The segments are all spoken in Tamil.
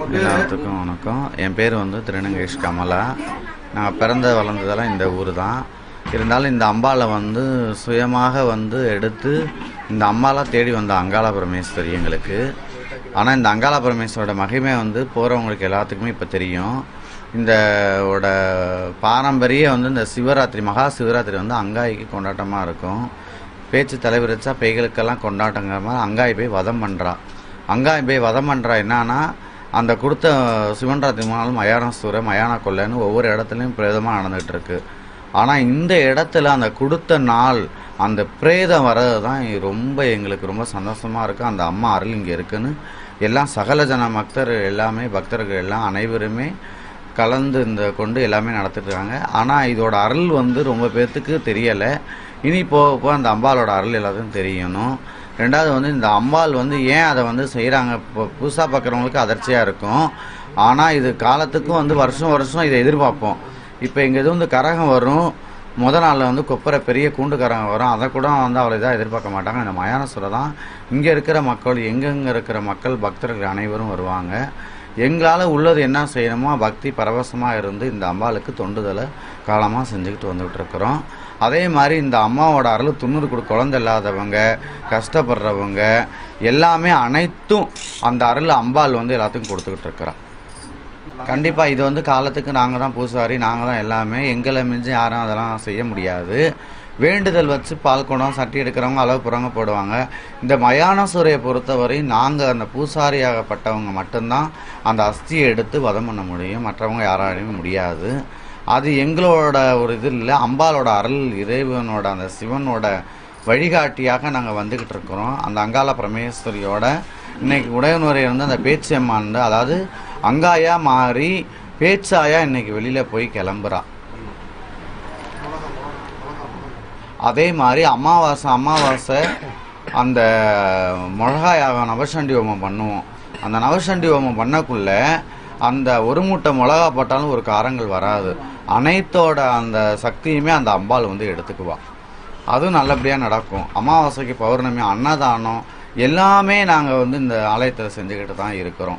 எல்லாத்துக்கும் வணக்கம் என் பேர் வந்து திருநங்கேஷ் கமலா நான் பிறந்த வளர்ந்ததெல்லாம் இந்த ஊர் தான் இருந்தாலும் இந்த அம்பாவை வந்து சுயமாக வந்து எடுத்து இந்த அம்மாலாம் தேடி வந்த அங்காள பரமேஸ்வரி எங்களுக்கு ஆனால் இந்த அங்காள பரமேஸ்வரோட மகிமை வந்து போகிறவங்களுக்கு எல்லாத்துக்குமே இப்போ தெரியும் இந்த ஓட பாரம்பரிய வந்து இந்த சிவராத்திரி மகா சிவராத்திரி வந்து அங்காய்க்கு கொண்டாட்டமாக இருக்கும் பேச்சு தலைவிரிச்சா பேய்களுக்கெல்லாம் கொண்டாட்டங்கிற மாதிரி அங்காய் போய் வதம் பண்ணுறா அங்காய் போய் வதம் பண்ணுறா என்னன்னா அந்த கொடுத்த சிவன் ராத்திரி நாள் மயான சூர மயான கொள்ளைன்னு ஒவ்வொரு இடத்துலையும் பிரேதமாக நடந்துகிட்டு இருக்கு ஆனால் இந்த இடத்துல அந்த கொடுத்த நாள் அந்த பிரேதம் வர்றது தான் ரொம்ப எங்களுக்கு ரொம்ப சந்தோஷமாக இருக்குது அந்த அம்மா அருள் இங்கே இருக்குன்னு எல்லாம் சகல ஜன பக்தர் எல்லாமே பக்தர்கள் எல்லாம் அனைவருமே கலந்து இந்த கொண்டு எல்லாமே நடத்திட்டு இருக்காங்க ஆனால் இதோட அருள் வந்து ரொம்ப பேர்த்துக்கு தெரியலை இனி போக போக அந்த அம்பாளோட அருள் எல்லாத்துக்கும் தெரியணும் ரெண்டாவது வந்து இந்த அம்பாள் வந்து ஏன் அதை வந்து செய்கிறாங்க இப்போ புதுசாக பார்க்குறவங்களுக்கு அதிர்ச்சியாக இருக்கும் ஆனால் இது காலத்துக்கும் வந்து வருஷம் வருஷம் இதை எதிர்பார்ப்போம் இப்போ எங்கள் இது வந்து கரகம் வரும் முத நாளில் வந்து கொப்பரை பெரிய கூண்டு கரகம் வரும் அதை கூட வந்து அவ்வளோ இதாக எதிர்பார்க்க மாட்டாங்க இந்த மயானசுரை தான் இங்கே இருக்கிற மக்கள் எங்கெங்கே இருக்கிற மக்கள் பக்தர்கள் அனைவரும் வருவாங்க எங்களால் உள்ளது என்ன செய்யணுமோ பக்தி பரவசமாக இருந்து இந்த அம்பாளுக்கு தொண்டுதலை காலமாக செஞ்சுக்கிட்டு வந்துகிட்டு இருக்கிறோம் அதே மாதிரி இந்த அம்மாவோட அருள் துண்ணூறு கொடு குழந்தை இல்லாதவங்க கஷ்டப்படுறவங்க எல்லாமே அனைத்தும் அந்த அருள் அம்பாள் வந்து எல்லாத்துக்கும் கொடுத்துக்கிட்டு இருக்கிறோம் கண்டிப்பாக இது வந்து காலத்துக்கு நாங்கள் தான் பூசாரி நாங்கள் தான் எல்லாமே எங்களை மிஞ்சி யாரும் அதெல்லாம் செய்ய முடியாது வேண்டுதல் வச்சு பால் குடம் சட்டி எடுக்கிறவங்க அளவு புறங்க போடுவாங்க இந்த மயான சூரையை பொறுத்தவரை நாங்கள் அந்த பூசாரியாகப்பட்டவங்க மட்டும்தான் அந்த அஸ்தியை எடுத்து வதம் பண்ண முடியும் மற்றவங்க யாராலையும் முடியாது அது எங்களோட ஒரு இது இல்லை அம்பாலோட அருள் இறைவனோட அந்த சிவனோட வழிகாட்டியாக நாங்கள் வந்துக்கிட்டு இருக்கிறோம் அந்த அங்காள பரமேஸ்வரியோட இன்னைக்கு உடையனுரை இருந்து அந்த பேச்சியம்மான் அதாவது அங்காயா மாறி பேச்சாயா இன்னைக்கு வெளியில் போய் கிளம்புறா அதே மாதிரி அமாவாசை அமாவாசை அந்த மிளகாயாக நவசண்டி ஹோமம் பண்ணுவோம் அந்த நவசண்டி ஹோமம் பண்ணக்குள்ள அந்த ஒரு மூட்டை மிளகா போட்டாலும் ஒரு காரங்கள் வராது அனைத்தோட அந்த சக்தியுமே அந்த அம்பாள் வந்து எடுத்துக்குவா அதுவும் நல்லபடியாக நடக்கும் அமாவாசைக்கு பௌர்ணமி அன்னதானம் எல்லாமே நாங்கள் வந்து இந்த ஆலயத்தில் செஞ்சுக்கிட்டு தான் இருக்கிறோம்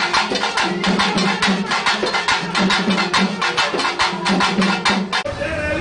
Hey!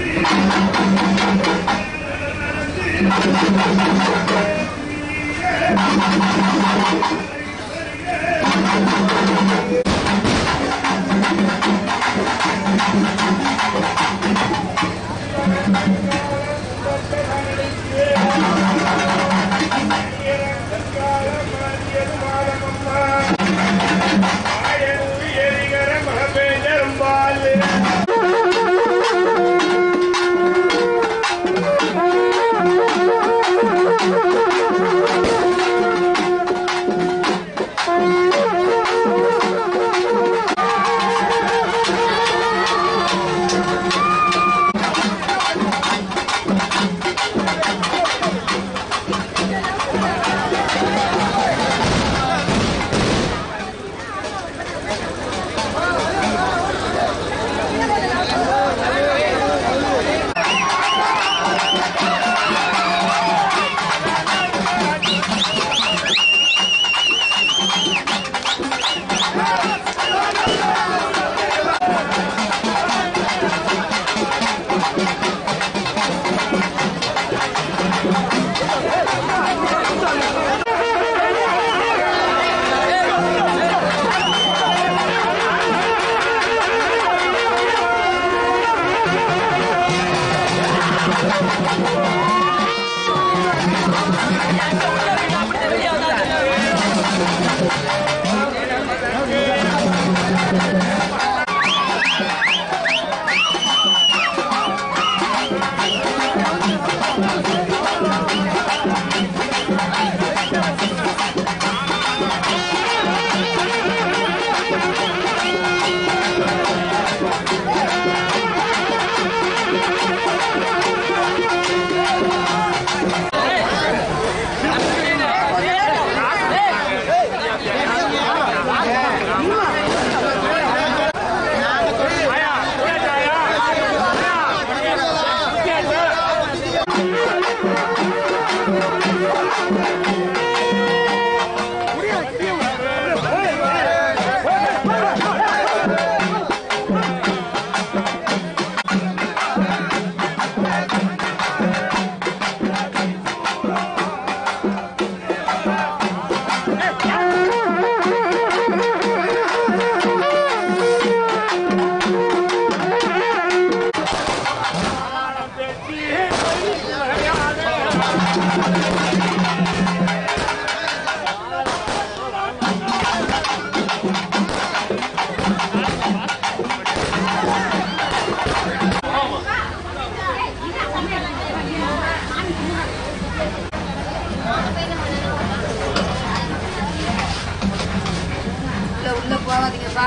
உள்ள போகாதீங்கப்பா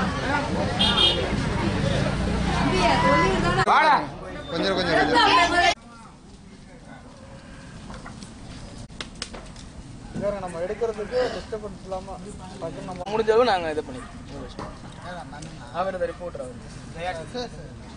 தம்பியா, சொல்லியிருந்தோம்னா- கொஞ்சம் கொஞ்சம் கொஞ்சம் நம்ம எடுக்கிறதுக்கு டிஸ்டர்பன்ஸ் இல்லாமல் டக்குன்னு நம்ம முடிஞ்சளவு நாங்கள் இது பண்ணிக்கிறோம் அவர் இந்த ரிப்போர்ட்டர் அவர்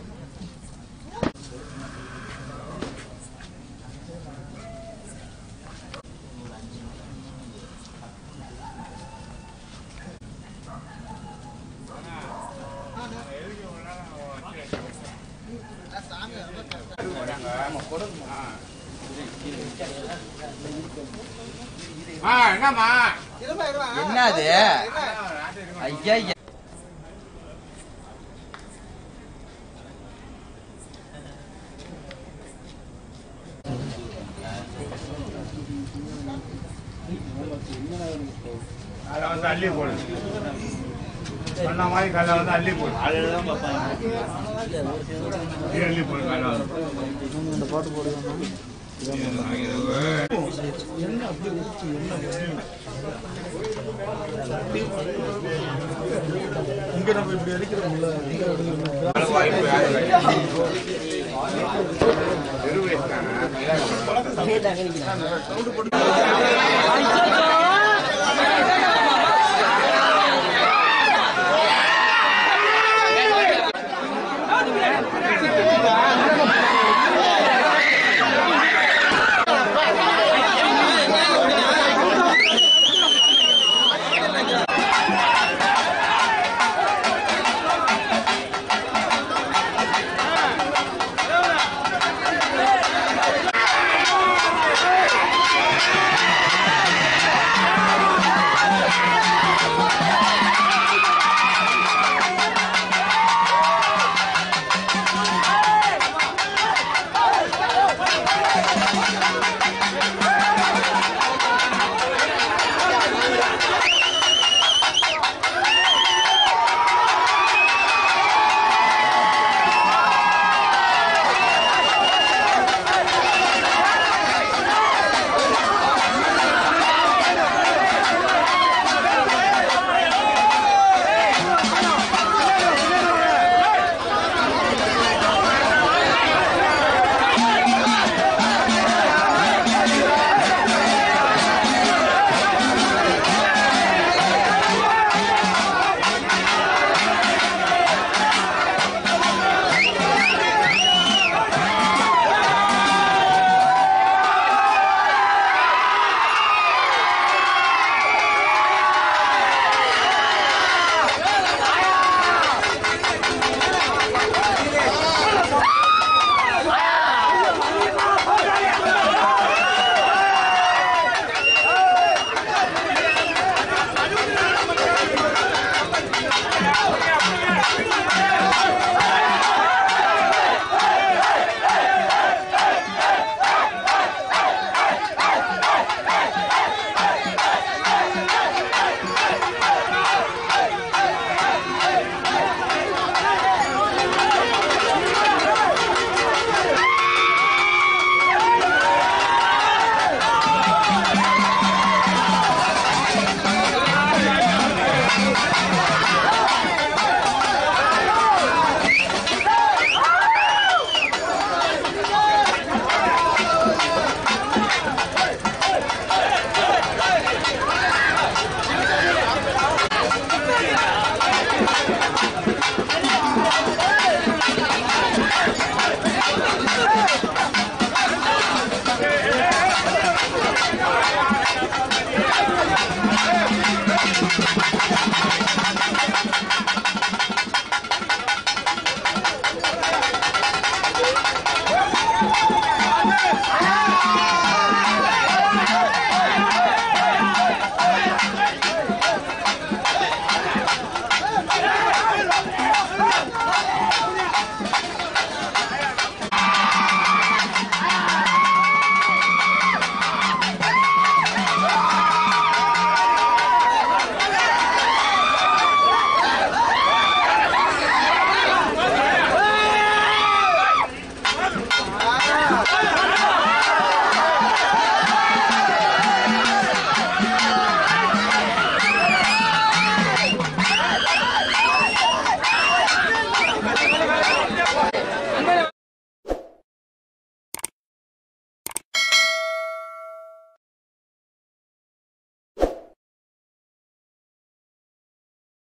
என்னது ஐயா ஐயா. அதை வந்து அள்ளி போடு சொன்ன மாதிரி கல்லை வந்து அள்ளி போடு இது அள்ளி போடு கல்லை வந்து. இந்த பாட்டு போடுவாங்க இங்க நம்ம இப்படி அடிக்கிறோம்ல இங்க அடிக்கிறோம்ல வெறும் waste தானே.